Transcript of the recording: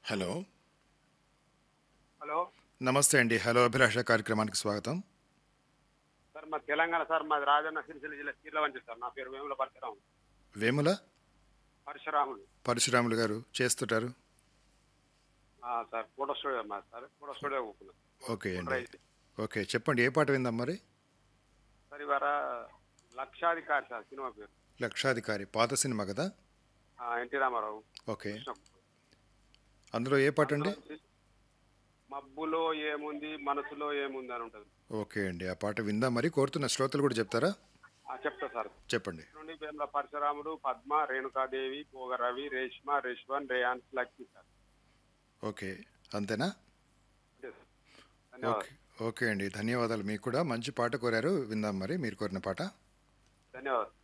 Hello hello నమస్తే అండి hello అభిలాష కార్యక్రమానికి స్వాగతం సార్ మా తెలంగాణ సార్ మాది రాజన్న సిరిసిల్ల జిల్లా కీర్లవంచి సార్ నా పేరు వేముల పరశురాములు వేముల పరశురాములు పరశురాములు గారు చేస్తుంటారు ఆ, సార్ ఫోటో స్టూడియో మా సార్ ఫోటో స్టూడియో కూర్చున్నాం ఓకే అండి ఓకే చెప్పండి ఏ పాట విందాం మరి సార్ ఇవాళ లక్షాధికారి సార్ సినిమా పేరు లక్షాధికారి పాత సినిమా కదా ఆ, ఎన్టీ రామారావు ఓకే కృష్ణ. అందులో ఏ పాట అండి మబ్బులో ఏముంది మనసులో ఏముంది అని ఉంటుంది ఓకే అండి ఆ పాట విందాం మరి కోరుతున్న శ్రోతలు కూడా చెప్తారా ఆ, చెప్తా సార్ చెప్పండి నుండి వేముల పరశురాముడు పద్మ రేణుకాదేవి పోగ రవి రేష్మ రేష్వన్ రేయాన్స్ లక్ష్మి సార్ ఓకే అంతేనా అంతే సార్. ధన్యవాదాలు ఓకే ఓకే అండి ధన్యవాదాలు మీకు కూడా మంచి పాట కోరారు విందాం మరి మీరు కోరిన పాట ధన్యవాదాలు